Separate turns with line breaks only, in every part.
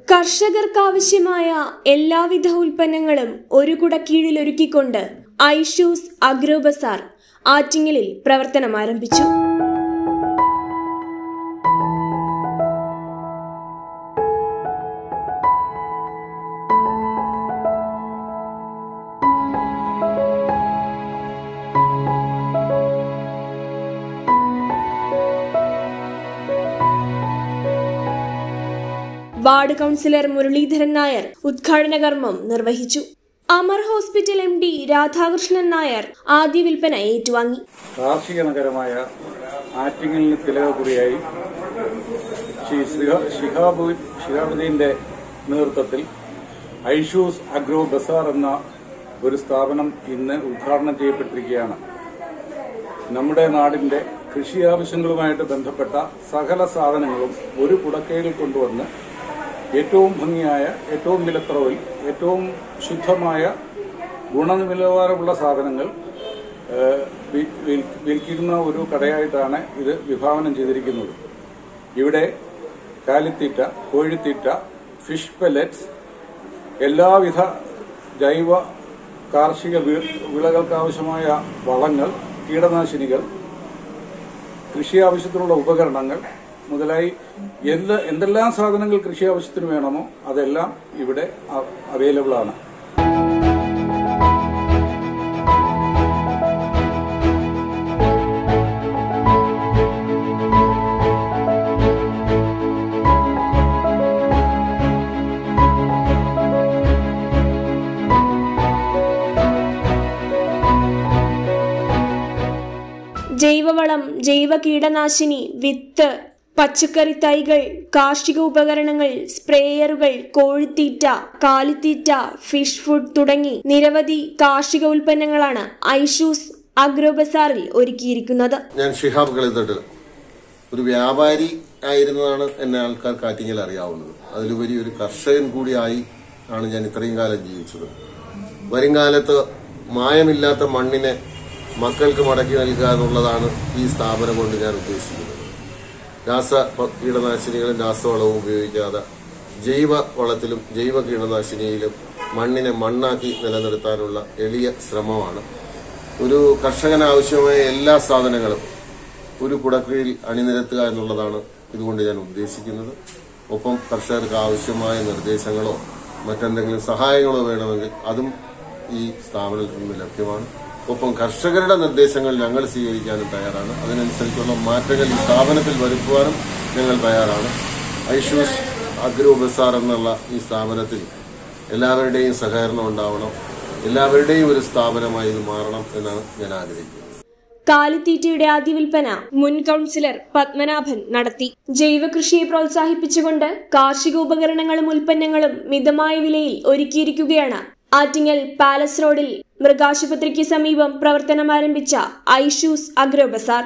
കർഷകർക്കാവശ്യമായ എല്ലാവിധ ഉൽപ്പന്നങ്ങളും ഒരു കുടക്കീഴിൽ ഒരുക്കിക്കൊണ്ട് ഐഷൂസ് അഗ്രോ ബസാർ ആറ്റിങ്ങലിൽ പ്രവർത്തനം ആരംഭിച്ചു വാർഡ് കൗൺസിലർ മുരളീധരൻ നായർ ഉദ്ഘാടന കർമ്മം നിർവഹിച്ചു Amar hospital M D Radhakrishnan Nair ആദ്യ വിൽപ്പന ഏറ്റുവാങ്ങി
കാർഷിക നഗരമായ ആറ്റിങ്ങലിന് തിലകക്കുറിയായി ശ്രീ ശ്രീഹ- ശിഹാബു- ശിഹാബുദ്ദീന്റെ നേതൃത്വത്തിൽ ഐഷൂസ് അഗ്രോ ബസാർ എന്ന ഒരു സ്ഥാപനം ഇന്ന് ഉദ്ഘാടനം ചെയ്യപ്പെട്ടിരിക്കുകയാണ് നമ്മുടെ നാടിന്റെ കൃഷി ആവശ്യങ്ങളുമായിട്ട് ബന്ധപ്പെട്ട സകല സാധനങ്ങളും ഒരു കുടക്കയിൽ കൊണ്ടുവന്ന് ഏറ്റവും ഭംഗിയായ ഏറ്റവും വിലക്കുറവിൽ ഏറ്റവും ശുദ്ധമായ ഗുണനിലവാരമുള്ള സാധനങ്ങൾ ഏഹ്, വി- വിൽ- വിൽക്കുന്ന ഒരു കടയായിട്ടാണ് ഇത് വിഭാവനം ചെയ്തിരിക്കുന്നത് ഇവിടെ കാലിത്തീറ്റ കോഴിത്തീറ്റ ഫിഷ് പെല്ലറ്റ്സ് എല്ലാവിധ ജൈവ കാർഷിക വി- വിളകൾക്കാവശ്യമായ വളങ്ങൾ കീടനാശിനികൾ കൃഷി ആവശ്യത്തിനുള്ള ഉപകരണങ്ങൾ മുതലായി എന്ത് എന്തെല്ലാം സാധനങ്ങൾ കൃഷി ആവശ്യത്തിന് വേണമോ അതെല്ലാം ഇവിടെ അവൈലബിൾ ആണ്
ജൈവവളം ജൈവ കീടനാശിനി വിത്ത് പച്ചക്കറി തൈകൾ കാർഷിക ഉപകരണങ്ങൾ സ്പ്രേയറുകൾ കോഴിത്തീറ്റ കാലിത്തീറ്റ ഫിഷ് ഫുഡ് തുടങ്ങി നിരവധി കാർഷിക ഉൽപ്പന്നങ്ങളാണ് ഐഷൂസ് അഗ്രോ ബസാറിൽ ഒരുക്കിയിരിക്കുന്നത്
ഞാൻ ഷിഹാബ് കളിത്തട്ടിൽ ഒരു വ്യാപാരി ആയിരുന്നതാണ് എന്നെ ആൾക്കാർ കാറ്റിങ്ങിൽ അറിയാവുന്നത് അതിലുപരി ഒരു കർഷകൻ കൂടിയായി ആണ് ഞാൻ ഇത്രയും കാലം ജീവിച്ചത് വരും കാലത്ത് മായമില്ലാത്ത മണ്ണിനെ മക്കൾക്ക് മടക്കി നൽകുക എന്നുള്ളതാണ് ഈ സ്ഥാപനം കൊണ്ട് ഞാൻ ഉദ്ദേശിക്കുന്നത് രാസ പ- കീടനാശിനികളും രാസവളവും ഉപയോഗിക്കാതെ ജൈവ വളത്തിലും ജൈവ കീടനാശിനിയിലും മണ്ണിനെ മണ്ണാക്കി നിലനിർത്താനുള്ള എളിയ ശ്രമമാണ് ഒരു കർഷകന് ആവശ്യമായ എല്ലാ സാധനങ്ങളും ഒരു കുടക്കീഴിൽ അണിനിരത്തുക എന്നുള്ളതാണ് ഇതുകൊണ്ട് ഞാൻ ഉദ്ദേശിക്കുന്നത് ഒപ്പം കർഷകർക്ക് ആവശ്യമായ നിർദ്ദേശങ്ങളോ മറ്റെന്തെങ്കിലും സഹായങ്ങളോ വേണമെങ്കിൽ അതും ഈ സ്ഥാപനത്തിൽ നിന്ന് ലഭ്യമാണ് ഒപ്പം കർഷകരുടെ നിർദ്ദേശങ്ങൾ ഞങ്ങൾ സ്വീകരിക്കാനും തയ്യാറാണ് അതിനനുസരിച്ചുള്ള മാറ്റങ്ങൾ ഈ സ്ഥാപനത്തിൽ വരുത്തുവാനും ഞങ്ങൾ തയ്യാറാണ് ഐഷൂസ് അഗ്രോ ബസാർ എന്നുള്ള ഈ സ്ഥാപനത്തിൽ എല്ലാവരുടെയും സഹകരണം ഉണ്ടാവണം എല്ലാവരുടെയും ഒരു സ്ഥാപനമായി ഇത് മാറണം എന്നാണ് ഞാൻ ആഗ്രഹിക്കുന്നത്
കാലിത്തീറ്റയുടെ ആദ്യ വിൽപ്പന മുൻ കൗൺസിലർ പത്മനാഭൻ നടത്തി ജൈവ കൃഷിയെ പ്രോത്സാഹിപ്പിച്ചുകൊണ്ട് കാർഷിക ഉപകരണങ്ങളും ഉൽപ്പന്നങ്ങളും മിതമായ വിലയിൽ ഒരുക്കിയിരിക്കുകയാണ് ആറ്റിങ്ങൽ പാലസ് റോഡിൽ മൃഗാശുപത്രിക്ക് സമീപം പ്രവർത്തനം ആരംഭിച്ച ഐഷൂസ് അഗ്രോ ബസാർ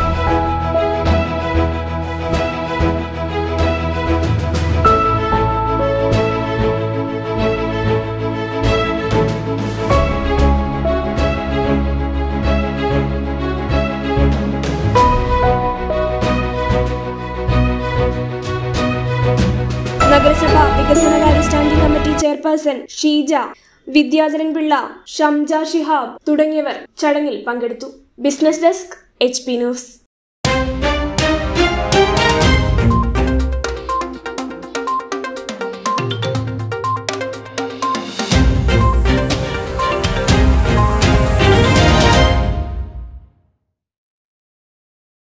നഗരസഭ വികസനകാര്യ standing committee chairperson Sheeja Vidyadharan Pillai Shamja Shihab തുടങ്ങിയവർ ചടങ്ങിൽ പങ്കെടുത്തു business desk H P news